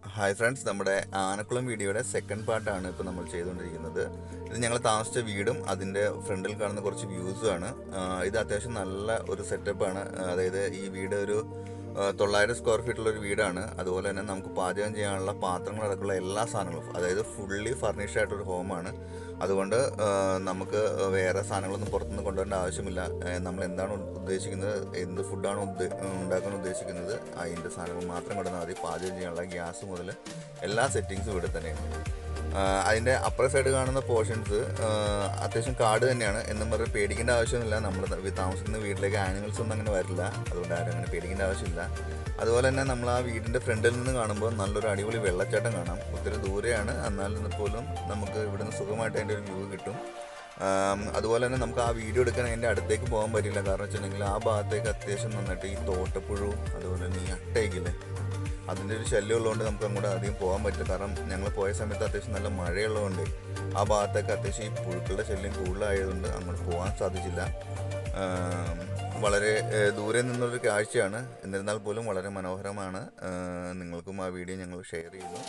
Hi friends നമ്മുടെ ആനക്കുളം വീഡിയോയുടെ second പാർട്ടാണ് ഇപ്പോൾ നമ്മൾ ചെയ്തുകൊണ്ടിരിക്കുന്നത് ഇത് ഞങ്ങൾ താമസിച്ച വീടും അതിൻ്റെ ഫ്രണ്ടിൽ കാണുന്ന കുറച്ച് വ്യൂസും ആണ് ആ, ഇത് അത്യാവശ്യം നല്ല ഒരു സെറ്റപ്പാണ് അതായത് ഈ വീട് ഒരു ആ, തൊള്ളായിരം സ്ക്വയർ ഫീറ്റുള്ള ഒരു വീടാണ് അതുപോലെ തന്നെ നമുക്ക് പാചകം ചെയ്യാനുള്ള പാത്രങ്ങൾ അടക്കമുള്ള എല്ലാ സാധനങ്ങളും അതായത് ഫുള്ളി ഫർണിഷ്ഡ് ആയിട്ടൊരു ഹോമാണ് അതുകൊണ്ട് ആ, നമുക്ക് വേറെ സാധനങ്ങളൊന്നും പുറത്തുനിന്ന് കൊണ്ടുവരേണ്ട ആവശ്യമില്ല ആ, നമ്മൾ എന്താണ് ഉദ്ദേശിക്കുന്നത് എന്ത് ഫുഡാണ് ഉദ്ദേ- ഉണ്ടാക്കാൻ ഉദ്ദേശിക്കുന്നത് അതിൻ്റെ സാധനങ്ങൾ മാത്രം കൊണ്ടുവന്നാൽ മതി പാചകം ചെയ്യാനുള്ള ഗ്യാസ് മുതൽ എല്ലാ സെറ്റിങ്സും ഇവിടെ തന്നെയുണ്ട് ആ, അതിൻ്റെ അപ്പർ സൈഡ് കാണുന്ന പോർഷൻസ് അത്യാവശ്യം കാട് തന്നെയാണ് എന്നും പറഞ്ഞ് പേടിക്കേണ്ട ആവശ്യമില്ല നമ്മൾ താമസിക്കുന്ന വീട്ടിലേക്ക് ആനിമൽസ് ഒന്നും അങ്ങനെ വരില്ല അതുകൊണ്ട് ആരും അങ്ങനെ പേടിക്കേണ്ട ആവശ്യമില്ല അതുപോലെ തന്നെ നമ്മൾ ആ വീടിൻ്റെ ഫ്രണ്ടിൽ നിന്ന് കാണുമ്പോൾ നല്ലൊരു അടിപൊളി വെള്ളച്ചാട്ടം കാണാം ഒത്തിരി ദൂരെയാണ് എന്നാൽ പോലും നമുക്ക് ഇവിടുന്ന് സുഖമായിട്ട് അതിൻ്റെ ഒരു വ്യൂ കിട്ടും ആം, അതുപോലെ തന്നെ നമുക്ക് ആ വീഡിയോ എടുക്കാൻ അതിൻ്റെ അടുത്തേക്ക് പോകാൻ പറ്റില്ല കാരണം വെച്ചിട്ടുണ്ടെങ്കിൽ ആ ഭാഗത്തേക്ക് അത്യാവശ്യം നന്നായിട്ട് ഈ തോട്ടപ്പുഴു അതുപോലെ തന്നെ ഈ അട്ടയ്ക്കില്ലേ അതിൻ്റെ ഒരു ശല്യം ഉള്ളതുകൊണ്ട് നമുക്ക് അങ്ങോട്ട് അധികം പോകാൻ പറ്റില്ല കാരണം ഞങ്ങൾ പോയ സമയത്ത് അത്യാവശ്യം നല്ല മഴയുള്ളതുകൊണ്ട് ആ ഭാഗത്തൊക്കെ അത്യാവശ്യം ഈ പുഴുക്കളുടെ ശല്യം കൂടുതലായതുകൊണ്ട് അങ്ങോട്ട് പോകാൻ സാധിച്ചില്ല ആം, വളരെ ഏഹ്, ദൂരെ നിന്നൊരു കാഴ്ചയാണ് എന്നിരുന്നാൽ പോലും വളരെ മനോഹരമാണ് ആഹ്, നിങ്ങൾക്കും ആ വീഡിയോ ഞങ്ങൾ ഷെയർ ചെയ്യുന്നു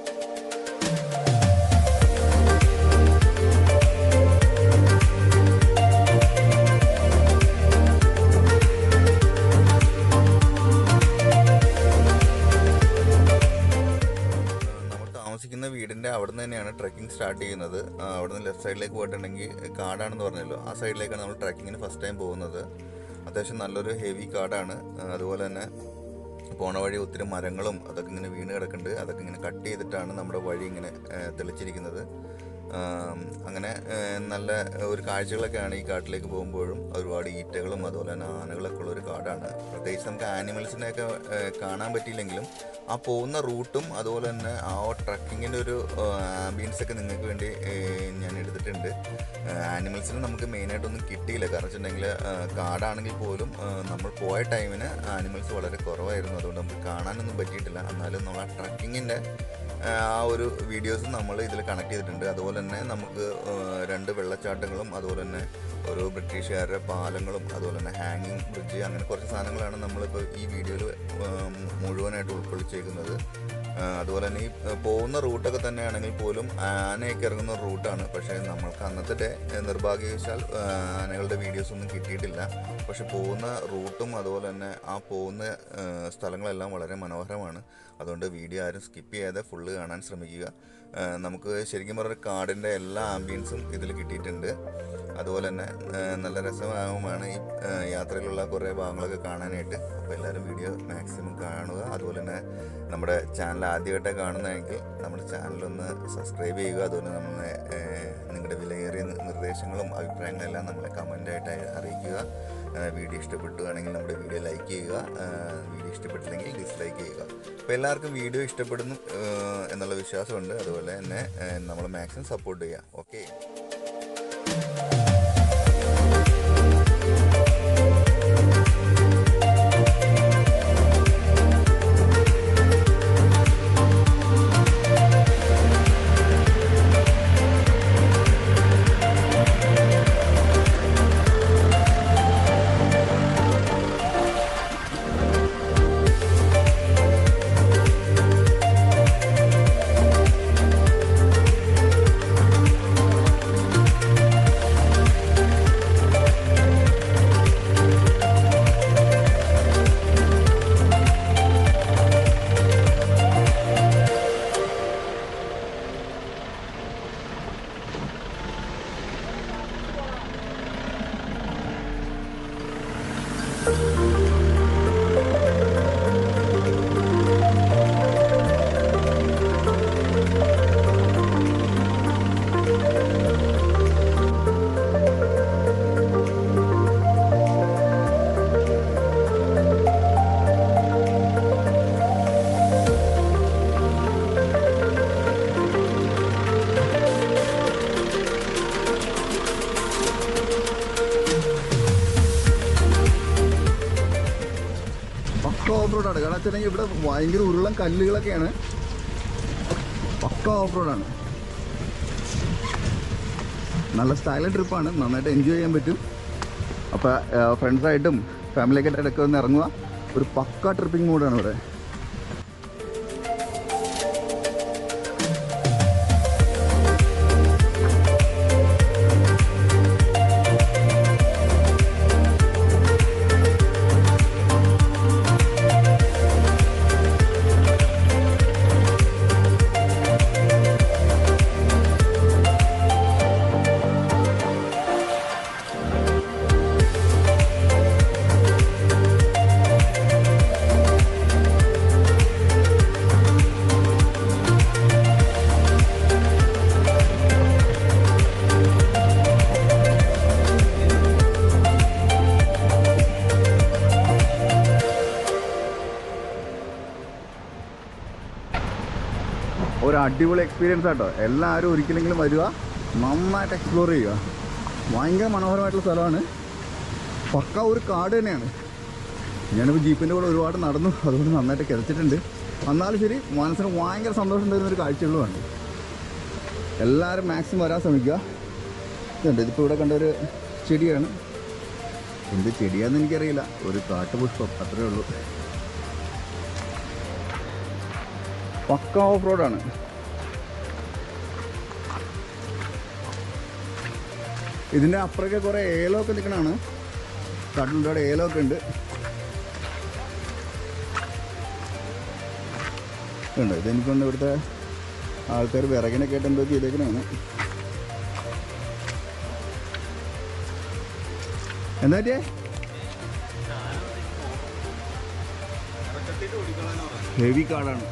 നമ്മൾ താമസിക്കുന്ന വീടിൻ്റെ അവിടെ നിന്ന് തന്നെയാണ് ട്രക്കിംഗ് സ്റ്റാർട്ട് ചെയ്യുന്നത് ആ, അവിടെ നിന്ന് ലെഫ്റ്റ് സൈഡിലേക്ക് പോയിട്ടുണ്ടെങ്കിൽ കാടാണെന്ന് പറഞ്ഞല്ലോ ആ സൈഡിലേക്കാണ് നമ്മൾ ട്രക്കിങ്ങിന് ഫസ്റ്റ് ടൈം പോകുന്നത് അത്യാവശ്യം നല്ലൊരു ഹെവി കാടാണ് ആ, അതുപോലെ തന്നെ പോണ വഴി ഒത്തിരി മരങ്ങളും അതൊക്കെ ഇങ്ങനെ വീണ് കിടക്കുന്നുണ്ട് അതൊക്കെ ഇങ്ങനെ കട്ട് ചെയ്തിട്ടാണ് നമ്മുടെ വഴി ഇങ്ങനെ ആ, തെളിച്ചിരിക്കുന്നത് ആം, അങ്ങനെ ആ, നല്ല ഒരു കാഴ്ചകളൊക്കെയാണ് ഈ കാട്ടിലേക്ക് പോകുമ്പോഴും ഒരുപാട് ഈറ്റകളും അതുപോലെ തന്നെ ആനകളൊക്കെ ഉള്ള ഒരു കാടാണ് പ്രത്യേകിച്ച് നമുക്ക് ആനിമൽസിനെയൊക്കെ ആ, കാണാൻ പറ്റിയില്ലെങ്കിലും ആ പോകുന്ന റൂട്ടും അതുപോലെ തന്നെ ആ ട്രക്കിങ്ങിൻ്റെ ഒരു ആംബിയൻസ് ഒക്കെ നിങ്ങൾക്ക് വേണ്ടി ആ, ഞാൻ എടുത്തിട്ടുണ്ട് ആനിമൽസിന് നമുക്ക് മെയിനായിട്ടൊന്നും കിട്ടിയില്ല കാരണം വെച്ചിട്ടുണ്ടെങ്കിൽ കാടാണെങ്കിൽ പോലും ആ, നമ്മൾ പോയ ടൈമിന് ആനിമൽസ് വളരെ കുറവായിരുന്നു അതുകൊണ്ട് നമുക്ക് കാണാനൊന്നും പറ്റിയിട്ടില്ല എന്നാലും നമ്മൾ ആ ട്രക്കിങ്ങിൻ്റെ ആ ഒരു വീഡിയോസ് നമ്മൾ ഇതിൽ കണക്ട് ചെയ്തിട്ടുണ്ട് അതുപോലെ തന്നെ നമുക്ക് ആ, രണ്ട് വെള്ളച്ചാട്ടങ്ങളും അതുപോലെ തന്നെ ഓരോ ബ്രിട്ടീഷുകാരുടെ പാലങ്ങളും അതുപോലെ തന്നെ ഹാങ്ങിങ് ബ്രിഡ്ജ് അങ്ങനെ കുറച്ച് സാധനങ്ങളാണ് നമ്മളിപ്പോൾ ഈ വീഡിയോയിൽ മുഴുവനായിട്ട് ഉൾക്കൊള്ളിച്ചേക്കുന്നത് ആ, അതുപോലെ തന്നെ ഈ ആ, പോകുന്ന റൂട്ടൊക്കെ തന്നെയാണെങ്കിൽ പോലും ആനയൊക്കെ ഇറങ്ങുന്ന റൂട്ടാണ് പക്ഷേ നമ്മൾക്ക് അന്നത്തെ ഡേ നിർഭാഗ്യവശാൽ ആ, ആനകളുടെ വീഡിയോസ് ഒന്നും കിട്ടിയിട്ടില്ല പക്ഷെ പോകുന്ന റൂട്ടും അതുപോലെ തന്നെ ആ പോകുന്ന ആ, സ്ഥലങ്ങളെല്ലാം വളരെ മനോഹരമാണ് അതുകൊണ്ട് വീഡിയോ ആരും സ്കിപ്പ് ചെയ്യാതെ ഫുള്ള് കാണാൻ ശ്രമിക്കുക ആ, നമുക്ക് ശരിക്കും പറഞ്ഞ കാടിൻ്റെ എല്ലാ ആംബിയൻസും ഇതിൽ കിട്ടിയിട്ടുണ്ട് അതുപോലെ തന്നെ ആ, നല്ല രസമാകുമാണ് ഈ ആ, യാത്രയിലുള്ള കുറേ ഭാഗങ്ങളൊക്കെ കാണാനായിട്ട് അപ്പോൾ എല്ലാവരും വീഡിയോ മാക്സിമം കാണുക അതുപോലെ തന്നെ നമ്മുടെ ചാനൽ ആദ്യമായിട്ട് കാണുന്നതെങ്കിൽ നമ്മുടെ ചാനലൊന്ന് സബ്സ്ക്രൈബ് ചെയ്യുക അതുപോലെ നമ്മളെ ആ, നിങ്ങളുടെ വിലയേറിയ നി- നിർദ്ദേശങ്ങളും അഭിപ്രായങ്ങളെല്ലാം നമ്മളെ കമൻ്റായിട്ട് അറിയിക്കുക ആ, വീഡിയോ ഇഷ്ടപ്പെട്ടുകയാണെങ്കിൽ നമ്മുടെ വീഡിയോ ലൈക്ക് ചെയ്യുക ആ, വീഡിയോ ഇഷ്ടപ്പെട്ടില്ലെങ്കിൽ ഡിസ്ലൈക്ക് ചെയ്യുക അപ്പോൾ എല്ലാവർക്കും വീഡിയോ ഇഷ്ടപ്പെടുന്നു ആ, എന്നുള്ള വിശ്വാസമുണ്ട് അതുപോലെ തന്നെ നമ്മൾ മാക്സിമം സപ്പോർട്ട് ചെയ്യുക ഓക്കെ പക്ക ഓഫ് റോഡാണ് കാരണം വെച്ചിട്ടുണ്ടെങ്കിൽ ഇവിടെ ഭയങ്കര ഉരുളൻ കല്ലുകളൊക്കെയാണ് പക്ക ഓഫ് റോഡാണ് നല്ല സ്റ്റൈലൻ ട്രിപ്പാണ് നന്നായിട്ട് എൻജോയ് ചെയ്യാൻ പറ്റും അപ്പോൾ ഫ്രണ്ട്സായിട്ടും ഫാമിലിയൊക്കെ ഇടയ്ക്ക് ഒന്ന് ഇറങ്ങുക ഒരു പക്ക ട്രിപ്പിംഗ് മൂഡാണ് ഇവിടെ ഒരു അടിപൊളി എക്സ്പീരിയൻസ് ആട്ടോ എല്ലാവരും ഒരിക്കലെങ്കിലും വരിക നന്നായിട്ട് എക്സ്പ്ലോർ ചെയ്യുക ഭയങ്കര മനോഹരമായിട്ടുള്ള സ്ഥലമാണ് പക്ക ഒരു കാട് തന്നെയാണ് ഞാനിപ്പോൾ ജീപ്പിൻ്റെ കൂടെ ഒരുപാട് നടന്നു അതുകൊണ്ട് നന്നായിട്ട് കിതച്ചിട്ടുണ്ട് എന്നാലും ശരി മനസ്സിന് ഭയങ്കര സന്തോഷം തരുന്ന ഒരു കാഴ്ചകളുമാണ് എല്ലാവരും മാക്സിമം വരാൻ ശ്രമിക്കുക ഇതുണ്ട് ഇതിപ്പോൾ ഇവിടെ കണ്ട ഒരു ചെടിയാണ് എന്ത് ചെടിയാന്ന് എനിക്കറിയില്ല ഒരു കാട്ടുപുഷ്പം അത്രേ ഉള്ളൂ പക്ക ഓഫ് റോഡാണ് ഇതിൻ്റെ അപ്പുറമൊക്കെ കുറേ ഏലമൊക്കെ നിൽക്കണതാണ് കാട്ടിൻ്റെ അവിടെ ഏലമൊക്കെ ഉണ്ട് ഉണ്ട് ഇതെനിക്കൊണ്ട് ഇവിടുത്തെ ആൾക്കാർ വിറകിനൊക്കെ ആയിട്ട് എന്തോ ചെയ്തേക്കണതാണ് എന്താ പറ്റിയേ ഹെവി കാടാണ്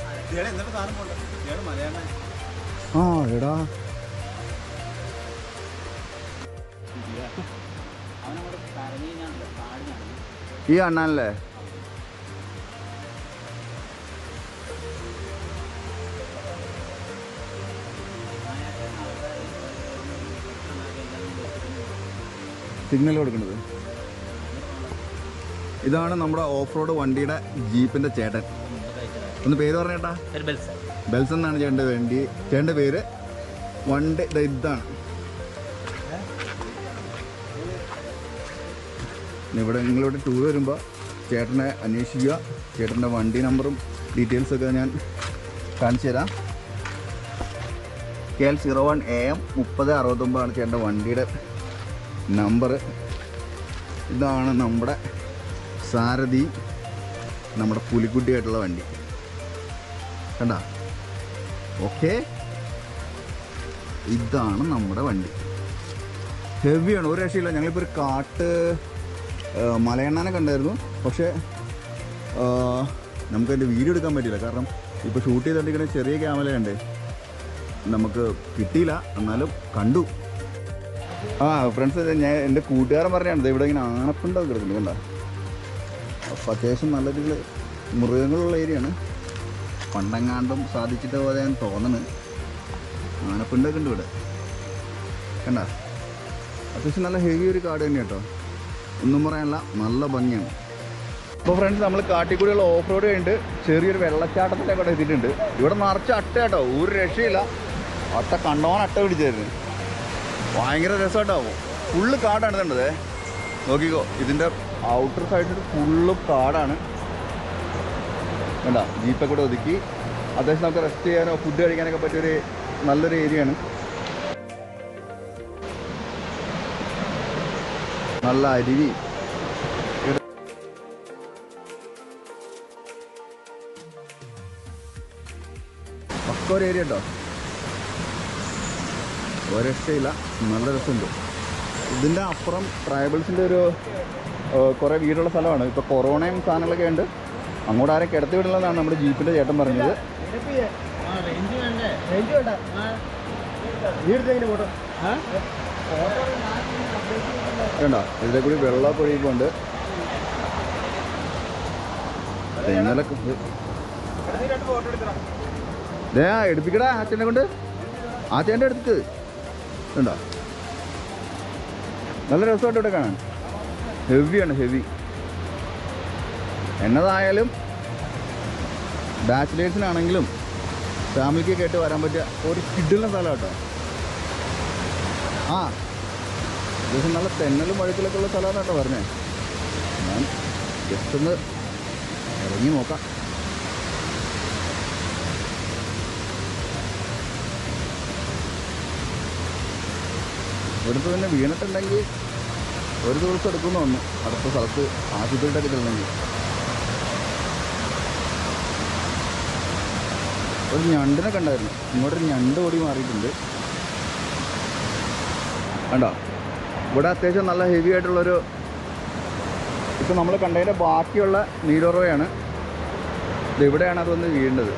ആ എടാ ഈ അണ്ണാനല്ലേ സിഗ്നൽ കൊടുക്കുന്നത് ഇതാണ് നമ്മുടെ ഓഫ് റോഡ് വണ്ടിയുടെ ജീപ്പിന്റെ ചേട്ടൻ ഒന്ന് പേര് പറഞ്ഞേട്ടാ ബെൽസ് എന്നാണ് ചേട്ടൻ്റെ വേണ്ടി ചേട്ടൻ്റെ പേര് വണ്ടി ദാ ഇതാണ് ഇവിടെ നിങ്ങളിവിടെ ടൂർ വരുമ്പോൾ ചേട്ടനെ അന്വേഷിക്കുക ചേട്ടൻ്റെ വണ്ടി നമ്പറും ഡീറ്റെയിൽസൊക്കെ ഞാൻ കാണിച്ചു തരാം K L zero one A M മുപ്പത് അറുപത്തൊമ്പതാണ് ചേട്ടൻ്റെ വണ്ടിയുടെ നമ്പർ ഇതാണ് നമ്മുടെ സാരഥി നമ്മുടെ പുലിക്കുട്ടിയായിട്ടുള്ള വണ്ടി കണ്ട ഓക്കെ ഇതാണ് നമ്മുടെ വണ്ടി ഹെവിയാണ് ഒരു രക്ഷയില്ല ഞങ്ങളിപ്പോൾ ഒരു കാട്ട് ആ, മലയണ്ണാനെ കണ്ടായിരുന്നു പക്ഷേ ആ, നമുക്ക് അതിൻ്റെ വീഡിയോ എടുക്കാൻ പറ്റിയില്ല കാരണം ഇപ്പോൾ ഷൂട്ട് ചെയ്തുകൊണ്ടിരിക്കുന്ന ചെറിയ ക്യാമറയുണ്ട് നമുക്ക് കിട്ടിയില്ല എന്നാലും കണ്ടു ആ ഫ്രണ്ട്സ് ഞാൻ എൻ്റെ കൂട്ടുകാരൻ പറഞ്ഞാണ് ദേ ഇവിടെ ഇങ്ങനെ ആനപ്പുണ്ടൊക്കെ കിടക്കുന്നു കണ്ട അപ്പോൾ അത്യാവശ്യം നല്ല രീതിയിൽ മൃഗങ്ങളുള്ള ഏരിയയാണ് പണ്ടെങ്ങാണ്ടും സാധിച്ചിട്ട് പോലെ ഞാൻ തോന്നണ് ആനപ്പിണ്ടൊക്കെ ഉണ്ട് ഇവിടെ കണ്ട അത്യാവശ്യം നല്ല ഹെവി ഒരു കാട് തന്നെ കേട്ടോ ഒന്നും പറയാനില്ല നല്ല ഭംഗിയാണ് അപ്പോൾ ഫ്രണ്ട്സ് നമ്മൾ കാട്ടിക്കൂടിയുള്ള ഓഫ് റോഡ് കഴിഞ്ഞിട്ട് ചെറിയൊരു വെള്ളച്ചാട്ടത്തിൻ്റെ കൂടെ എത്തിയിട്ടുണ്ട് ഇവിടെ നിറച്ച് അട്ട കേട്ടോ ഒരു രക്ഷയില്ല അട്ട കണ്ടോൻ അട്ട പിടിച്ചായിരുന്നു ഭയങ്കര രസമായിട്ടാവും ഫുള്ള് കാടാണ് കണ്ടത് നോക്കിക്കോ ഇതിൻ്റെ ഔട്ടർ സൈഡിൽ ഫുള്ള് കാടാണ് വേണ്ട ജീപ്പൊക്കെ കൂടെ ഒതുക്കി അത്യാവശ്യം നമുക്ക് റെസ്റ്റ് ചെയ്യാനോ ഫുഡ് കഴിക്കാനൊക്കെ പറ്റിയൊരു നല്ലൊരു ഏരിയയാണ് നല്ല അരുവി പക്ക ഒരു ഏരിയ ഉണ്ടോ ഒരു രക്ഷയില്ല നല്ല രസമുണ്ട് ഇതിൻ്റെ അപ്പുറം ട്രൈബൽസിൻ്റെ ഒരു ഏഹ്, കുറേ വീടുള്ള സ്ഥലമാണ് ഇപ്പോൾ കൊറോണയും സാധനങ്ങളൊക്കെ ഉണ്ട് അങ്ങോട്ട് ആരെ കിടത്തി വിടില്ലെന്നാണ് നമ്മുടെ ജീപ്പിൻ്റെ ചേട്ടൻ പറഞ്ഞത് വേണ്ട ഇതിലെ കൂടി വെള്ളമൊക്കെ ഒഴുകിക്കൊണ്ട് ഇന്നലെ ദേ ആ എടുപ്പിക്കടാ അച്ഛനെ കൊണ്ട് ആ ചേട്ടൻ്റെ അടുത്ത് ഉണ്ടോ നല്ല രസമായിട്ട് ഇവിടെ കാണാൻ ഹെവിയാണ് ഹെവി എന്നതായാലും ബാച്ചിലേഴ്സിനാണെങ്കിലും ഫാമിലിക്കൊക്കെ ആയിട്ട് വരാൻ പറ്റിയ ഒരു കിഡിലുള്ള സ്ഥലം കേട്ടോ ആ ദിവസം നല്ല തെന്നലും വഴുക്കലൊക്കെ ഉള്ള സ്ഥലമാണ് കേട്ടോ പറഞ്ഞേ ഞാൻ ജസ്റ്റ് ഒന്ന് ഇറങ്ങി നോക്കാം ഇവിടുത്തെ തന്നെ വീണിട്ടുണ്ടെങ്കിൽ ഒരു ദിവസം എടുക്കുമെന്ന് വന്നു അടുത്ത സ്ഥലത്ത് ആശുപത്രിയിലൊക്കെ ചെല്ലണമെങ്കിൽ ഒരു ഞണ്ടിനെ കണ്ടായിരുന്നു ഇങ്ങോട്ടൊരു ഞണ്ട് ഓടി മാറിയിട്ടുണ്ട് കണ്ടോ ഇവിടെ അത്യാവശ്യം നല്ല ഹെവി ആയിട്ടുള്ളൊരു ഇപ്പം നമ്മൾ കണ്ടതിൻ്റെ ബാക്കിയുള്ള നീരുറവയാണ് ഇത് ഇവിടെയാണ് അതൊന്ന് വീഴേണ്ടത്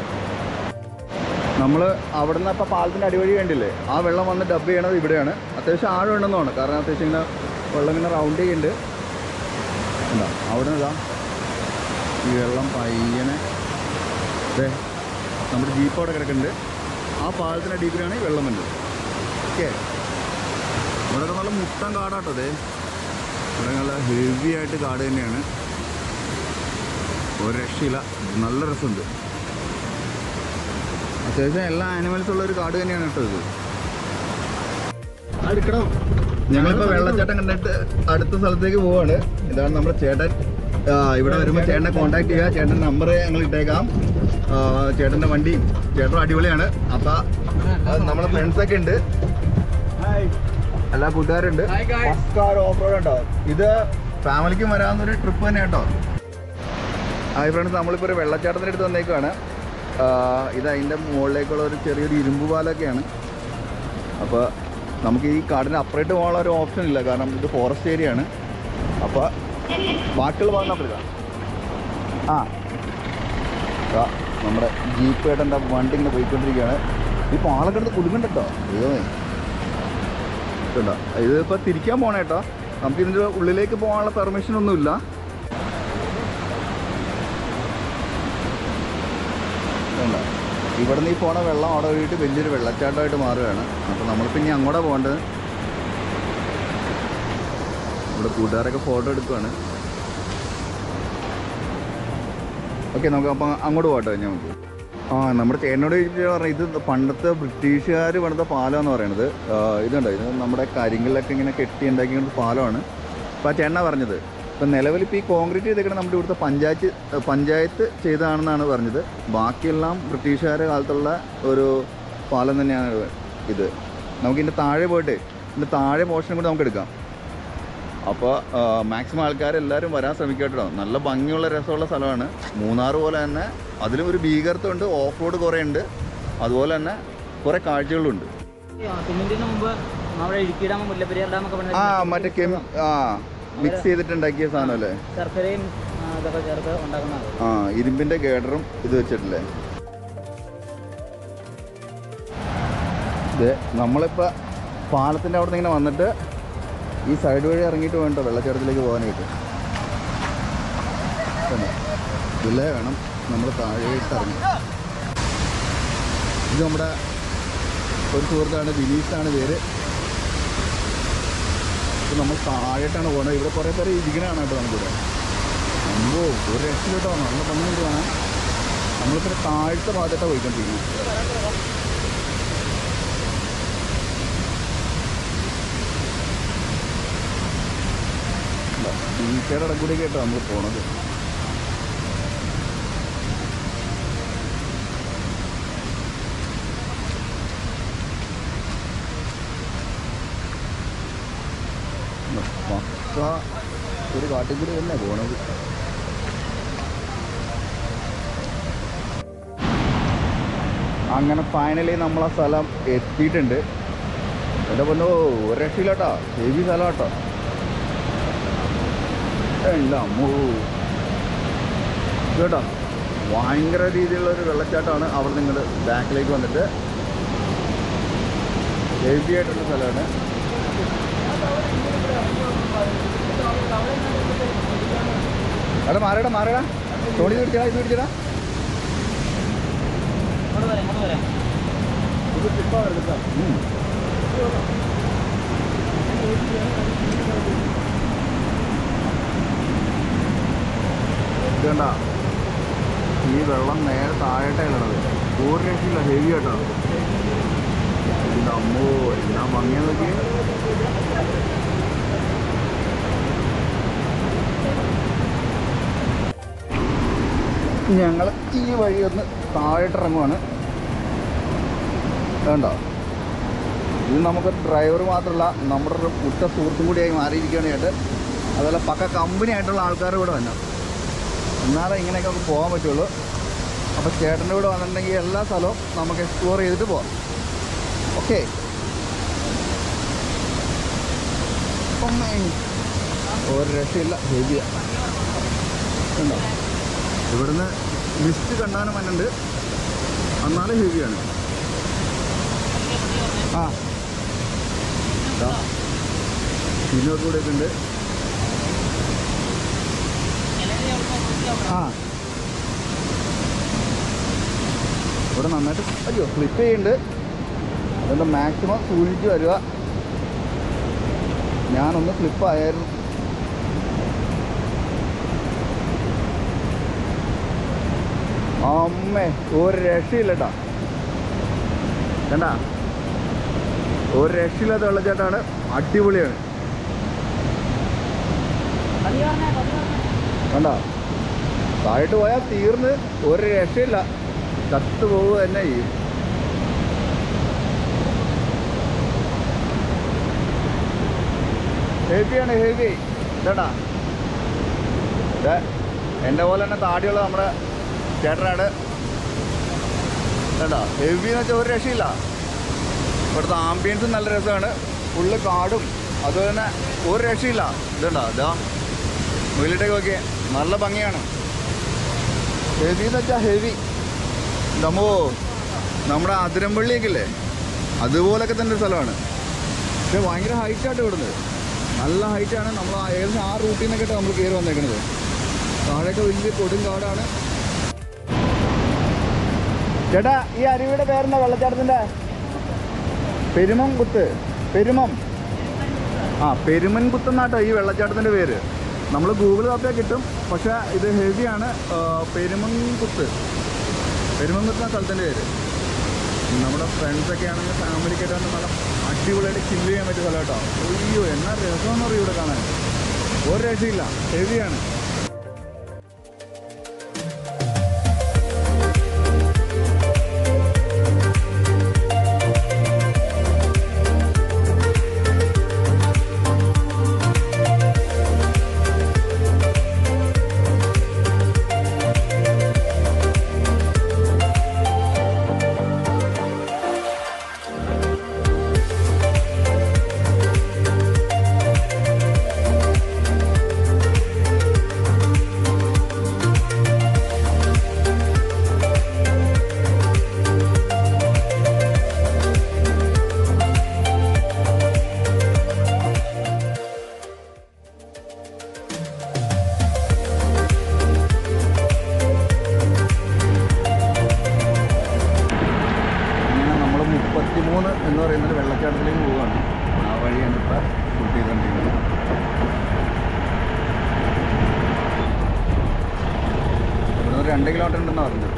നമ്മൾ അവിടെ നിന്ന് അപ്പോൾ പാലത്തിൻ്റെ അടിവഴി കണ്ടില്ലേ ആ വെള്ളം വന്ന് ഡബ് ചെയ്യണത് ഇവിടെയാണ് അത്യാവശ്യം ആഴം ഉണ്ടെന്ന് തോന്നുന്നു കാരണം അത്യാവശ്യം ഇങ്ങനെ വെള്ളം ഇങ്ങനെ റൗണ്ട് ചെയ്യുന്നുണ്ട് ഉണ്ടോ അവിടെ നിന്ന് ഇതാ ഈ വെള്ളം പയ്യനെ ദേ നമ്മുടെ ജീപ്പ് അവിടെ കിടക്കുന്നുണ്ട് ആ പാലത്തിൻ്റെ അടിയിലാണ് ഈ വെള്ളം വരുന്നത് ഓക്കെ ഇവിടെ നല്ല മുട്ടൻ കാടാട്ടോ അതെ ഇവിടെ നല്ല ഹെവി ആയിട്ട് കാട് തന്നെയാണ് ഒരു രക്ഷയില്ല നല്ല രസമുണ്ട് അത്യാവശ്യം എല്ലാ ആനിമൽസും ഉള്ള ഒരു കാട് തന്നെയാണ് കേട്ടോ ഇത് അടുക്കണം ഞങ്ങളിപ്പോ വെള്ളച്ചാട്ടം കണ്ടിട്ട് അടുത്ത സ്ഥലത്തേക്ക് പോവാണ് ഇതാണ് നമ്മുടെ ചേട്ടൻ ആ, ഇവിടെ വരുമ്പോൾ ചേട്ടനെ കോൺടാക്ട് ചെയ്യുക ചേട്ടൻ്റെ നമ്പർ ഞങ്ങൾ ഇട്ടേക്കാം ആ, ചേട്ടൻ്റെ വണ്ടിയും ചേട്ടൻ അടിപൊളിയാണ് അപ്പൊ ആ, നമ്മളെ ഫ്രണ്ട്സ് ഒക്കെ ഉണ്ട് എല്ലാ കൂട്ടുകാരുണ്ട് ഓഫ് റോഡ് കേട്ടോ ഇത് ഫാമിലിക്കും വരാവുന്ന ഒരു ട്രിപ്പ് തന്നെ കേട്ടോ ഹായ് ഫ്രണ്ട്സ് നമ്മളിപ്പോൾ ഒരു വെള്ളച്ചാട്ടത്തിൻ്റെ അടുത്ത് വന്നേക്കാണ് ആ, ഇത് അതിൻ്റെ മുകളിലേക്കുള്ള ഒരു ചെറിയൊരു ഇരുമ്പ് പാലൊക്കെയാണ് അപ്പോൾ നമുക്ക് ഈ കാടിന് അപ്പുറത്ത് പോകാനുള്ള ഒരു ഓപ്ഷൻ ഇല്ല കാരണം ഇത് ഫോറസ്റ്റ് ഏരിയ ആണ് അപ്പോൾ ബാക്കിയുള്ള ഭാഗം നമ്മൾ ഇതാ. ആ ദാ നമ്മുടെ ജീപ്പ് ഏട്ടൻ്റെ വണ്ടി ഇങ്ങനെ പോയിക്കൊണ്ടിരിക്കുകയാണ് ഈ പാലക്കെടുത്ത് കുടുങ്ങണ്ട കേട്ടോ അയ്യോ കേട്ടോ ഇതിപ്പോൾ തിരിക്കാൻ പോകണം കേട്ടോ നമുക്ക് ഇതിൻ്റെ ഉള്ളിലേക്ക് പോകാനുള്ള പെർമിഷൻ ഒന്നുമില്ല വേണ്ട ഇവിടെ നിന്ന് ഈ പോണ വെള്ളം അവിടെ ഒഴുകിയിട്ട് വലിയൊരു വെള്ളച്ചാട്ടമായിട്ട് മാറുകയാണ് അപ്പോൾ നമ്മളിപ്പോൾ ഇനി അങ്ങോട്ടാണ് പോകേണ്ടത് ഇവിടെ കൂട്ടുകാരൊക്കെ ഫോട്ടോ എടുക്കുവാണ് ഓക്കെ നമുക്ക് അപ്പം അങ്ങോട്ട് പോകട്ടെ ഞാൻ നമുക്ക് ആ നമ്മുടെ ചേട്ടനോട് ചോദിച്ചു പറഞ്ഞു ഇത് പണ്ടത്തെ ബ്രിട്ടീഷുകാർ പണിത പാലമെന്ന് പറയണത് ആ, ഇതുണ്ടോ ഇത് നമ്മുടെ കരിങ്കല്ലൊക്കെ ഇങ്ങനെ കെട്ടി ഉണ്ടാക്കിയ പാലമാണ് അപ്പോൾ ആ ചേട്ടനാ പറഞ്ഞത് ഇപ്പം നിലവിൽ ഇപ്പോൾ ഈ കോൺക്രീറ്റ് ചെയ്തേക്കണ നമ്മുടെ ഇവിടുത്തെ പഞ്ചായത്ത് പഞ്ചായത്ത് ചെയ്തതാണെന്നാണ് പറഞ്ഞത് ബാക്കിയെല്ലാം ബ്രിട്ടീഷുകാരുടെ കാലത്തുള്ള ഒരു പാലം തന്നെയാണ് ഇത് നമുക്ക് ഇതിൻ്റെ താഴെ പോയിട്ട് ഇതിൻ്റെ താഴെ പോർഷനും കൂടി നമുക്ക് എടുക്കാം അപ്പോൾ മാക്സിമം ആൾക്കാർ എല്ലാവരും വരാൻ ശ്രമിക്കുക കേട്ടോ നല്ല ഭംഗിയുള്ള രസമുള്ള സ്ഥലമാണ് മൂന്നാർ പോലെ തന്നെ അതിലും ഒരു ഭീകരത്വമുണ്ട് ഓഫ് റോഡ് കുറേ ഉണ്ട് അതുപോലെ തന്നെ കുറേ കാഴ്ചകളുണ്ട് സിമെന്റിന് മുമ്പ് നമ്മുടെ ഇടുക്കി ഡാം മുല്ലപ്പെരിയാർ ഡാം ഒക്കെ ആ പണിത മറ്റേ കെമി ആ മിക്സ് ചെയ്തിട്ടുണ്ടാക്കിയ സാധനം അല്ലേ ശർക്കരയും ആ, ഇതൊക്കെ ചേർത്ത് ഉണ്ടാക്കുന്നതാണ് ആ ഇരുമ്പിൻ്റെ ഗേഡറും ഇത് വെച്ചിട്ടില്ലേ ഇത് നമ്മളിപ്പോൾ പാലത്തിൻ്റെ അവിടെ നിന്ന് ഇങ്ങനെ വന്നിട്ട് ഈ സൈഡ് വഴി ഇറങ്ങിയിട്ട് വേണ്ട വെള്ളച്ചാട്ടത്തിലേക്ക് പോകാനായിട്ട് കണ്ടോ? ഇതിലേ വേണം നമ്മൾ താഴേട്ട് ഇറങ്ങി ഇത് നമ്മുടെ ഒരു സുഹൃത്താണ് ബിനീഷാണ് പേര് ഇത് നമ്മൾ താഴേട്ടാണ് പോകുന്നത് ഇവിടെ കുറേ പേര് ഇരിക്കണതാണ് കേട്ടോ നമുക്കിവിടെ അമ്പോ ഒരു രക്ഷയിട്ടോ നല്ല ഭംഗിയുണ്ട് കാണാൻ നമ്മളിപ്പോൾ താഴത്തെ ഭാഗത്താണ് പോയിക്കൊണ്ടിരിക്കുന്നത് ബീച്ചയുടെ ഇടക്കൂടി കേട്ടോ നമ്മൾ പോണത് പക്ക ഒരു കാട്ടിൽ കൂടി തന്നെ പോണത് അങ്ങനെ ഫൈനലി നമ്മൾ ആ സ്ഥലം എത്തിയിട്ടുണ്ട് എൻ്റെ പൊന്നോ ഒരു രക്ഷയില്ല കേട്ടോ ഹെവി സ്ഥലം കേട്ടോ ഇല്ല അമ്മോ ഇത് കേട്ടോ ഭയങ്കര രീതിയിലുള്ള ഒരു വെള്ളച്ചാട്ടമാണ് അവിടെ നിങ്ങൾ ബാക്കിലേക്ക് വന്നിട്ട് ഹെവി ആയിട്ടുള്ള സ്ഥലമാണ് എടാ മാറിയടാ മാറിയടാ തോണി ഇത് പിടിച്ചടാ ഇത് പിടിച്ചടാ ഇങ്ങോട്ട് വരാം ഇങ്ങോട്ട് വരാം ഉം. ഇത് കണ്ട ഈ വെള്ളം നേരെ താഴോട്ടാണുള്ളത് ഒരു രക്ഷയില്ല ഹെവി കേട്ടോ ഇതിൻ്റെ അമ്മോ എന്നാ ഭംഗിയാ നോക്കി ഞങ്ങൾ ഈ വഴി ഒന്ന് താഴോട്ടിറങ്ങുവാണ് വേണ്ട ഇത് നമുക്ക് ഡ്രൈവർ മാത്രമല്ല നമ്മുടെ ഒരു ഉറ്റ സുഹൃത്തും കൂടിയായി മാറിയിരിക്കുകയാണ് ചേട്ടൻ അതുപോലെ പക്ക കമ്പനി ആയിട്ടുള്ള ആൾക്കാർ ഇവിടെ വന്നു എന്നാലേ ഇങ്ങനെയൊക്കെ നമുക്ക് പോകാൻ പറ്റുള്ളൂ അപ്പോൾ ചേട്ടൻ്റെ കൂടെ വന്നിട്ടുണ്ടെങ്കിൽ എല്ലാ സ്ഥലവും നമുക്ക് എക്സ്പ്ലോർ ചെയ്തിട്ട് പോവാം ഓക്കെ ഒരു രക്ഷയില്ല ഹെവിയ ഉണ്ടോ ഇവിടുന്ന് ലിസ്റ്റ് കണ്ടാനും മന്നുണ്ട് എന്നാലും ഹെവിയാണ് ആ ഇതിനോട് കൂടെ ഒക്കെ ഉണ്ട് ആ ഇവിടെ നന്നായിട്ട് അയ്യോ സ്ലിപ്പ് ചെയ്യുന്നുണ്ട് അതുകൊണ്ട് മാക്സിമം സൂക്ഷിച്ച് വരിക ഞാനൊന്ന് സ്ലിപ്പായായിരുന്നു അമ്മേ ഒരു രക്ഷയില്ല കേട്ടോ കണ്ട ഒരു രക്ഷയില്ലാത്ത വെള്ളച്ചാട്ടമാണ് അടിപൊളിയാണ് പതി പറഞ്ഞേ പതി പറഞ്ഞേ കണ്ട താഴോട്ട് പോയാൽ തീർന്ന് ഒരു രക്ഷയില്ല ചത്തു പോവുക തന്നെ ചെയ്യും ഹെവിയാണ് ഹെവി ഇതടാ ഇത് എൻ്റെ പോലെ തന്നെ താടിയുള്ള നമ്മുടെ ചേട്ടനാണ് കേട്ടോ ഹെവി എന്ന് വെച്ചാൽ ഒരു രക്ഷയില്ല ഇവിടുത്തെ ആംബിയൻസും നല്ല രസമാണ് ഫുള്ള് കാടും അതുപോലെ തന്നെ ഒരു രക്ഷയില്ല ഇതുണ്ടോ ഇതാ മുകളിലേക്ക് നോക്കിയേ നല്ല ഭംഗിയാണ് ഹെവി എന്ന് വെച്ചാൽ ഹെവി നമ്മോ നമ്മുടെ അതിരമ്പള്ളിയൊക്കെ ഇല്ലേ അതുപോലൊക്കെ തന്നെ ഒരു സ്ഥലമാണ് പക്ഷെ ഭയങ്കര ഹൈറ്റായിട്ട് ഇവിടുന്ന് നല്ല ഹൈറ്റാണ് നമ്മൾ ആ ഏകദേശം ആ റൂട്ടിൽ നിന്നൊക്കെ നമ്മൾ കയറി വന്നേക്കണത് താഴെയൊക്കെ വലിയ കൊടും കാടാണ് ചേട്ടാ ഈ അരുവിയുടെ പേരെന്താ വെള്ളച്ചാട്ടത്തിൻ്റെ പെരുമം കുത്ത് പെരുമം ആ പെരുമൻ കുത്തെന്നാട്ടോ ഈ വെള്ളച്ചാട്ടത്തിൻ്റെ പേര് നമ്മൾ ഗൂഗിൾ മാപ്പിൽ കിട്ടും പക്ഷേ ഇത് ഹെവിയാണ് പെരുമൻ കുത്ത് പെരുമൻ കുത്ത് എന്ന സ്ഥലത്തിൻ്റെ പേര് നമ്മുടെ ഫ്രണ്ട്സൊക്കെ ആണെങ്കിൽ ഫാമിലിക്ക് ആയിട്ട് നല്ല അടിപൊളിയായിട്ട് ചില്ല് ചെയ്യാൻ പറ്റിയ സ്ഥലം കേട്ടോ അയ്യോ എന്നാ രസമെന്ന് പറയും ഇവിടെ കാണാൻ ഒരു രക്ഷയില്ല ഹെവിയാണ് അങ്ങനെ നമ്മൾ മുപ്പത്തിമൂന്ന് എന്ന് പറയുന്നത് വെള്ളച്ചാട്ടത്തിലേക്ക് പോവുകയാണ് ആ വഴിയാണ് ഇപ്പോൾ ഷൂട്ട് ചെയ്തുകൊണ്ടിരിക്കുന്നത് ഇവിടുന്ന് ഒരു രണ്ട് കിലോമീറ്റർ ഉണ്ടെന്ന് പറഞ്ഞത്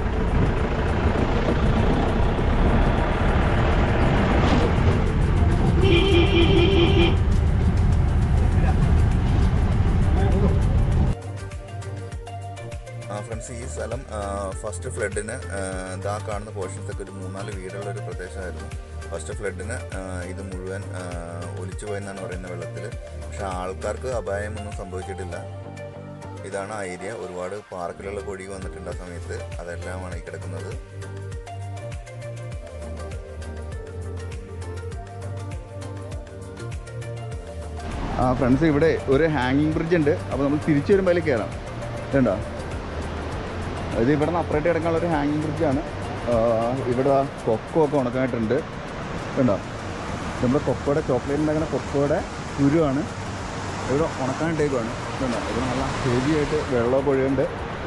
ഫ്രണ്ട്സ് ഈ സ്ഥലം ഫസ്റ്റ് ഫ്ലഡിന് ഇതാ കാണുന്ന പോർഷൻസ് ഒക്കെ ഒരു മൂന്നാല് വീടുള്ള ഒരു പ്രദേശമായിരുന്നു ഫസ്റ്റ് ഫ്ലഡിന് ഇത് മുഴുവൻ ആ, ഒലിച്ചു പോയെന്നാണ് പറയുന്നത് വെള്ളത്തിൽ പക്ഷെ ആൾക്കാർക്ക് അപായമൊന്നും സംഭവിച്ചിട്ടില്ല ഇതാണ് ആ ഏരിയ ഒരുപാട് പാർക്കിലുള്ള കൊടി വന്നിട്ടുണ്ട് ആ സമയത്ത് അതെല്ലാമാണ് ഈ കിടക്കുന്നത് ആ ഫ്രണ്ട്സ് ഇവിടെ ഒരു ഹാങ്ങിങ് ബ്രിഡ്ജ് ഉണ്ട് അപ്പോൾ നമ്മൾ തിരിച്ചു വരുമ്പോൾ അതിൽ കയറാം ഇതുണ്ടോ ഇത് ഇവിടെ നിന്ന് അപ്പുറമായിട്ട് കിടക്കാനുള്ള ഒരു ഹാങ്ങിങ് ബ്രിഡ്ജാണ് ഇവിടെ കൊക്കോ ഒക്കെ ഉണക്കായിട്ടുണ്ട് കണ്ടോ നമ്മുടെ കൊക്കോയുടെ ചോക്ലേറ്റ് ഉണ്ടാക്കുന്ന കൊക്കോയുടെ കുരുവാണ് ഇവിടെ ഉണക്കാനിട്ടേക്കുവാണ് ഇതുണ്ടോ ഇവിടെ നല്ല ഹെവി ആയിട്ട് വെള്ളമൊക്കെ ഒഴുകുന്നുണ്ട്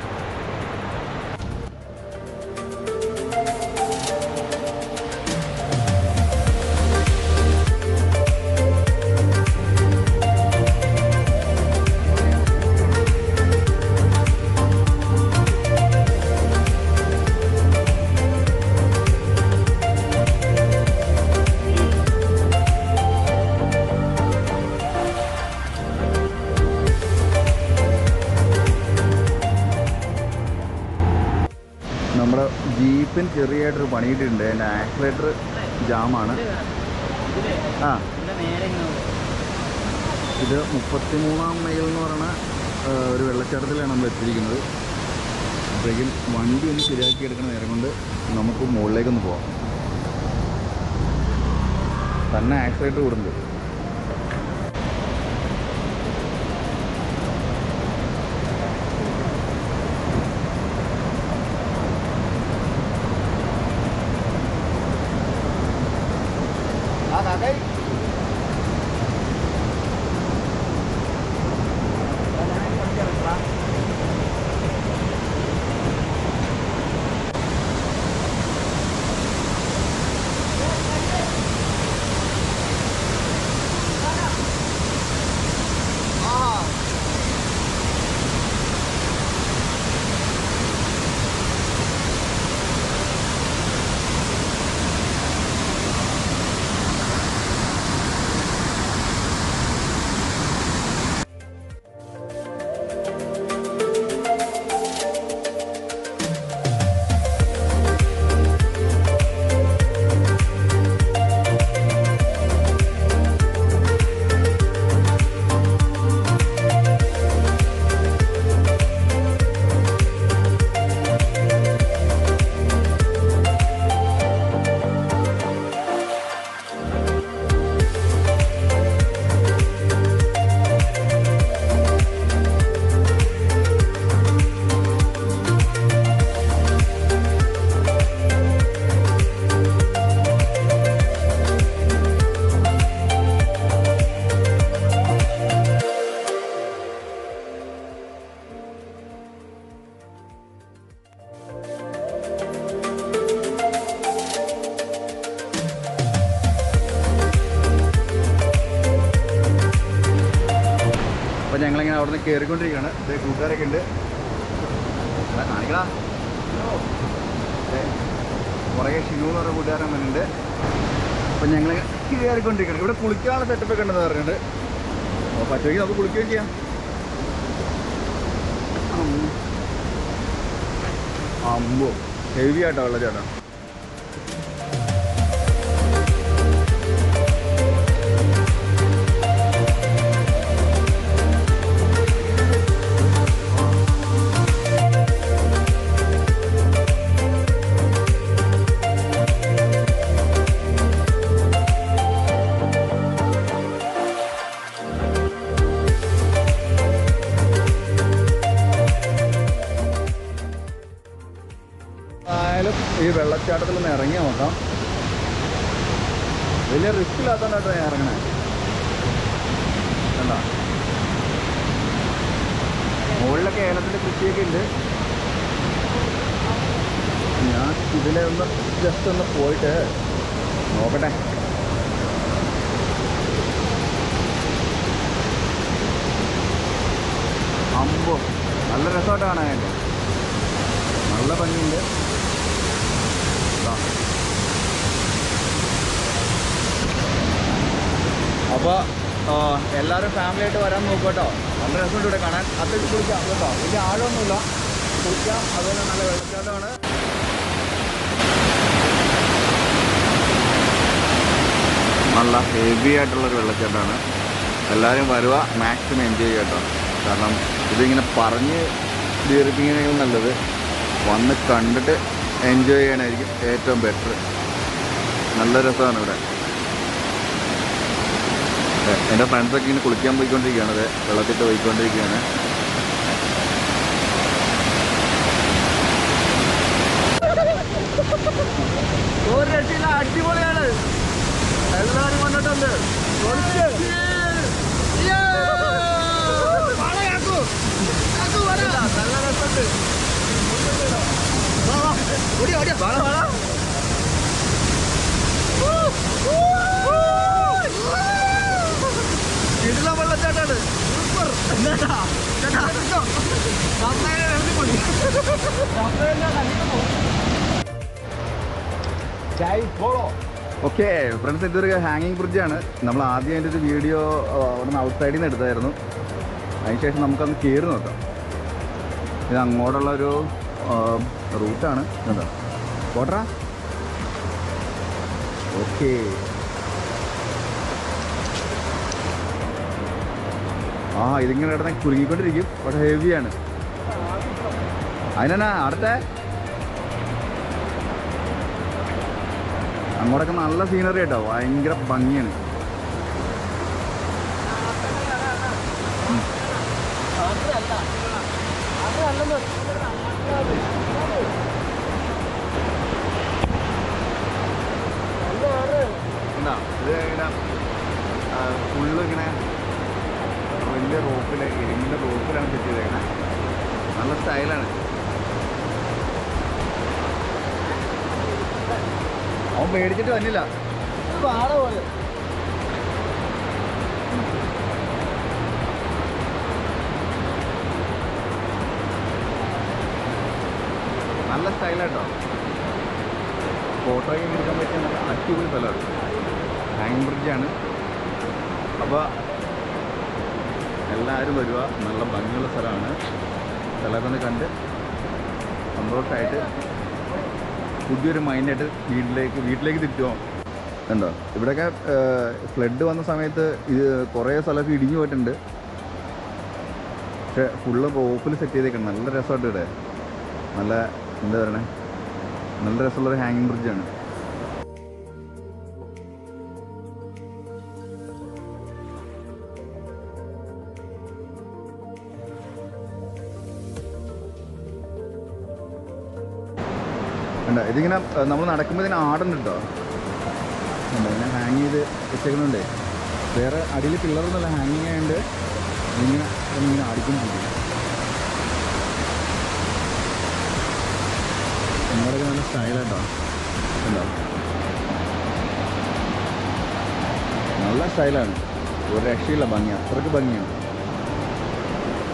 നമ്മുടെ ജീപ്പിന് ചെറിയായിട്ടൊരു പണിയിട്ടുണ്ട് അതിൻ്റെ ആക്സിലേറ്റർ ജാമാണ് ആ ഇതിന്റെ നേരെ ഇങ്ങനെ പോകും. ഇത് മുപ്പത്തിമൂന്നാം മൈൽ എന്ന് പറയുന്ന ആ, ഒരു വെള്ളച്ചാട്ടത്തിലാണ് നമ്മൾ എത്തിയിരിക്കുന്നത് അപ്പോഴേക്കും വണ്ടി ഒന്ന് ശരിയാക്കി എടുക്കുന്ന നേരം കൊണ്ട് നമുക്ക് മുകളിലേക്കൊന്ന് പോവാം തന്നെ ആക്സിലേറ്റർ കൂടുന്നുണ്ട് ആ കാക്കായി അവിടെ നിന്ന് കയറിക്കൊണ്ടിരിക്കുകയാണ് ഇതേ കൂട്ടുകാരൊക്കെ ഉണ്ട് എടാ, കാണിക്കടാ ദേ, പുറകെ ഷിനു എന്ന് പറഞ്ഞ കൂട്ടുകാരൻ വരുന്നുണ്ട് അപ്പം ഞങ്ങൾ കയറിക്കൊണ്ടിരിക്കുകയാണ് ഇവിടെ കുളിക്കാനുള്ള സെറ്റപ്പ് ഒക്കെ ഉണ്ടെന്ന് പറഞ്ഞിട്ടുണ്ട് അപ്പോൾ പറ്റുമെങ്കിൽ നമുക്ക് കുളിക്കുകയും ചെയ്യാം അമ്മോ. അമ്പോ ഹെവി ആയിട്ടോ വെള്ള ചേട്ടാ ആയാലും ഈ വെള്ളച്ചാട്ടത്തിൽ നിന്ന് ഇറങ്ങി നോക്കാം വലിയ റിസ്ക് ഇല്ലാത്തതുകൊണ്ടാട്ടോ ഞാൻ ഇറങ്ങണേ കണ്ട മുകളിലൊക്കെ ഏലത്തിൻ്റെ കൃഷിയൊക്കെ ഉണ്ട് ഞാൻ ഇതിലെ ഒന്ന് ജസ്റ്റ് ഒന്ന് പോയിട്ട് നോക്കട്ടെ അമ്പോ നല്ല രസമായിട്ട് കാണാനായിട്ട് നല്ല ഭംഗിയുണ്ട് അപ്പോൾ എല്ലാവരും ഫാമിലി ആയിട്ട് വരാൻ നോക്കുക കേട്ടോ നല്ല രസമുണ്ട് ഇവിടെ കാണാൻ അത്യാവശ്യം കുളിക്കാം കേട്ടോ വലിയ ആഴമൊന്നുമില്ല കുളിക്കാം അതുപോലെ നല്ല വെള്ളച്ചാട്ടമാണ് നല്ല ഹെവി ആയിട്ടുള്ളൊരു വെള്ളച്ചാട്ടമാണ് എല്ലാവരും വരുക മാക്സിമം എൻജോയ് ചെയ്യുക കേട്ടോ കാരണം ഇതിങ്ങനെ പറഞ്ഞ് ദീർഘിക്കുന്നതിനും നല്ലത് വന്ന് കണ്ടിട്ട് എൻജോയ് ചെയ്യാനായിരിക്കും ഏറ്റവും ബെറ്റർ നല്ല രസമാണ് ഇവിടെ എ- എൻ്റെ ഫ്രണ്ട്സൊക്കെ ഇങ്ങനെ കുളിക്കാൻ പോയിക്കൊണ്ടിരിക്കുകയാണ് അത് വെള്ളത്തിട്ട് പോയിക്കൊണ്ടിരിക്കുകയാണ് ഒരു രക്ഷയില്ല അടിപൊളിയാണ് എല്ലാവരും വന്നിട്ടുണ്ട് നല്ല രസമുണ്ട് വാടാ വാടാ കിടില വെള്ളച്ചാട്ടാണ് സൂപ്പർ ഓക്കെ ഫ്രണ്ട്സ് ഇതൊരു ഹാങ്ങിങ് ബ്രിഡ്ജാണ് നമ്മൾ ആദ്യം അതിൻ്റെ ഒരു വീഡിയോ അവിടെ നിന്ന് ഔട്ട് സൈഡിൽ നിന്ന് എടുത്തായിരുന്നു അതിനുശേഷം നമുക്കന്ന് കയറി നോക്കാം ഇത് അങ്ങോട്ടുള്ളൊരു റൂട്ടാണ് എന്താ പോട്ടറാ ഓക്കെ ആ ഇതിങ്ങനെ കിടന്ന് കുലുങ്ങിക്കൊണ്ടിരിക്കും പക്ഷെ ഹെവിയാണ് അതിനെന്നാ അടുത്ത അങ്ങോട്ടൊക്കെ നല്ല സീനറി കേട്ടോ ഭയങ്കര ഭംഗിയാണ് എന്താ ഇത് ഇങ്ങനെ ഫുള്ള് ഇങ്ങനെ വലിയ റോപ്പിൽ ഇരുമ്പിൻ്റെ റോപ്പിലാണ് സെറ്റ് ചെയ്തേക്കണേ നല്ല സ്റ്റൈലാണ് അവൻ പേടിച്ചിട്ട് വന്നില്ല പാട പോലെ നല്ല സ്റ്റൈലാട്ടോ ഫോട്ടോയൊക്കെ എടുക്കാൻ പറ്റിയ നല്ല അടിപൊളി സ്ഥലമാണ് ഹാങ് ബ്രിഡ്ജാണ് അപ്പോൾ എല്ലാവരും വരിക നല്ല ഭംഗിയുള്ള സ്ഥലമാണ് സ്ഥലമൊക്കെ ഒന്ന് കണ്ട് സന്തോഷമായിട്ട് പുതിയൊരു മൈൻഡായിട്ട് വീട്ടിലേക്ക് വീട്ടിലേക്ക് തിരിച്ചു പോകാം ഉണ്ടോ ഇവിടെയൊക്കെ ഫ്ലഡ് വന്ന സമയത്ത് ഇത് കുറേ സ്ഥലമൊക്കെ ഇടിഞ്ഞു പോയിട്ടുണ്ട് പക്ഷെ ഫുള്ള് റോപ്പിൽ സെറ്റ് ചെയ്തേക്കണം നല്ല രസമായിട്ട് ഇവിടെ നല്ല എന്താ പറയണേ നല്ല രസമുള്ളൊരു ഹാങ്ങിങ് ബ്രിഡ്ജാണ് ഉണ്ട് ഇതിങ്ങനെ നമ്മൾ നടക്കുമ്പോൾ ഇതിന് ആടുന്നുണ്ട് കേട്ടോ ഉണ്ട് ഇങ്ങനെ ഹാങ് ചെയ്ത് വെച്ചേക്കുന്നുണ്ട് വേറെ അടിയിൽ പിള്ളറൊന്നുമല്ല ഹാങ്ങിങ് ആയതുകൊണ്ട് ഇങ്ങനെ ഇങ്ങനെ ആടിക്കൊണ്ടിരിക്കും ഇങ്ങോട്ടൊക്കെ നല്ല സ്റ്റൈലാട്ടോ ഉണ്ടോ നല്ല സ്റ്റൈലാണ് ഒരു രക്ഷയില്ല ഭംഗി അത്രയ്ക്ക് ഭംഗിയാണ്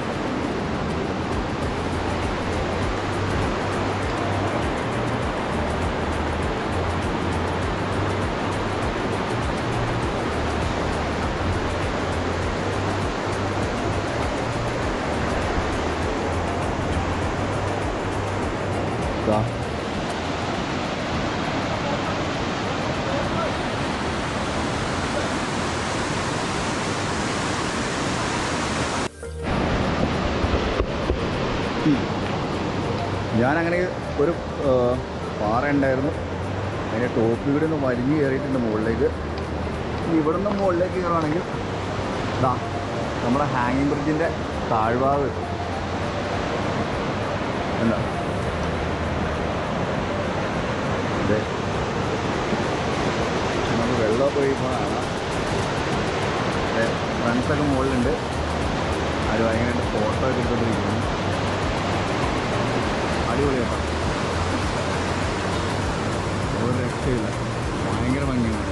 ഞാനങ്ങനെ ഒരു ആ, പാറ ഉണ്ടായിരുന്നു അതിൻ്റെ ടോപ്പിൽ കൂടി ഒന്ന് വലിഞ്ഞ് കയറിയിട്ടുണ്ട് മുകളിലേക്ക് ഇനി ഇവിടുന്ന് മുകളിലേക്ക് കയറുവാണെങ്കിൽ ഇതാ നമ്മുടെ ഹാങ്ങിങ് ബ്രിഡ്ജിൻ്റെ താഴ്ഭാഗം കിട്ടും എന്താ അതെ നമുക്ക് വെള്ളം ഒഴിക്കുമ്പോൾ കാണാം അതെ ഫ്രണ്ട്സൊക്കെ മുകളിലുണ്ട് അവർ ഭയങ്കരമായിട്ട് ഫോട്ടോ ഒക്കെ എടുത്തോണ്ടിരിക്കുന്നു അടിപൊളിയാട്ടോ ഒരു രക്ഷയില്ല ഭയങ്കര ഭംഗിയാണ്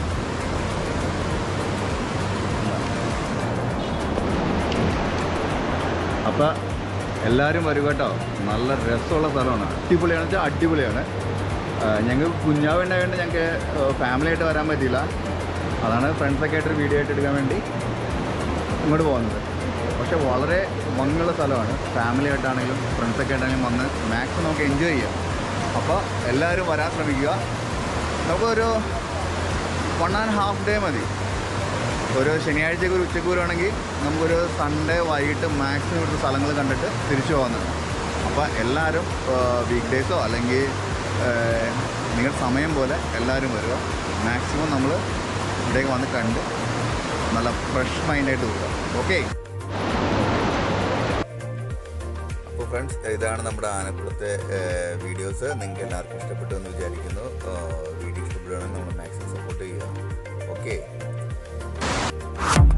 അപ്പം എല്ലാവരും വരും കേട്ടോ നല്ല രസമുള്ള സ്ഥലമാണ് അടിപൊളിയാണ് വെച്ചാൽ അടിപൊളിയാണ് ഞങ്ങൾക്ക് കുഞ്ഞാവ് ഉണ്ടായതുകൊണ്ട് ഞങ്ങൾക്ക് ഫാമിലി ആയിട്ട് വരാൻ പറ്റിയില്ല അതാണ് ഫ്രണ്ട്സൊക്കെ ആയിട്ട് വീഡിയോ ആയിട്ട് എടുക്കാൻ വേണ്ടി ഇങ്ങോട്ട് പോകുന്നത് പക്ഷെ വളരെ ഭംഗിയുള്ള സ്ഥലമാണ് ഫാമിലി ആയിട്ടാണെങ്കിലും ഫ്രണ്ട്സൊക്കെ ആയിട്ടാണെങ്കിലും വന്ന് മാക്സിമം നമുക്ക് എൻജോയ് ചെയ്യാം അപ്പോൾ എല്ലാവരും വരാൻ ശ്രമിക്കുക നമുക്കൊരു വൺ ആൻഡ് ഹാഫ് ഡേ മതി ഒരു ശനിയാഴ്ചക്ക് ഒരു ഉച്ചക്ക് വരുവാണെങ്കിൽ നമുക്കൊരു സൺഡേ വൈകിട്ട് മാക്സിമം ഇവിടുത്തെ സ്ഥലങ്ങൾ കണ്ടിട്ട് തിരിച്ചു പോകുന്നത് അപ്പോൾ എല്ലാവരും വീക്ക് ഡേയ്സോ അല്ലെങ്കിൽ നിങ്ങളുടെ സമയം പോലെ എല്ലാവരും വരിക മാക്സിമം നമ്മൾ ഇവിടേക്ക് വന്ന് കണ്ട് നല്ല ഫ്രഷ് മൈൻഡായിട്ട് പോവുക ഓക്കെ അപ്പോൾ ഫ്രണ്ട്സ് ഇതാണ് നമ്മുടെ ആനക്കുളത്തെ വീഡിയോസ് നിങ്ങൾക്ക് എല്ലാവർക്കും ഇഷ്ടപ്പെട്ടു എന്ന് വിചാരിക്കുന്നു വീഡിയോ ഇഷ്ടപ്പെടുകയാണെങ്കിൽ നമ്മൾ മാക്സിമം സപ്പോർട്ട് ചെയ്യുക ഓക്കെ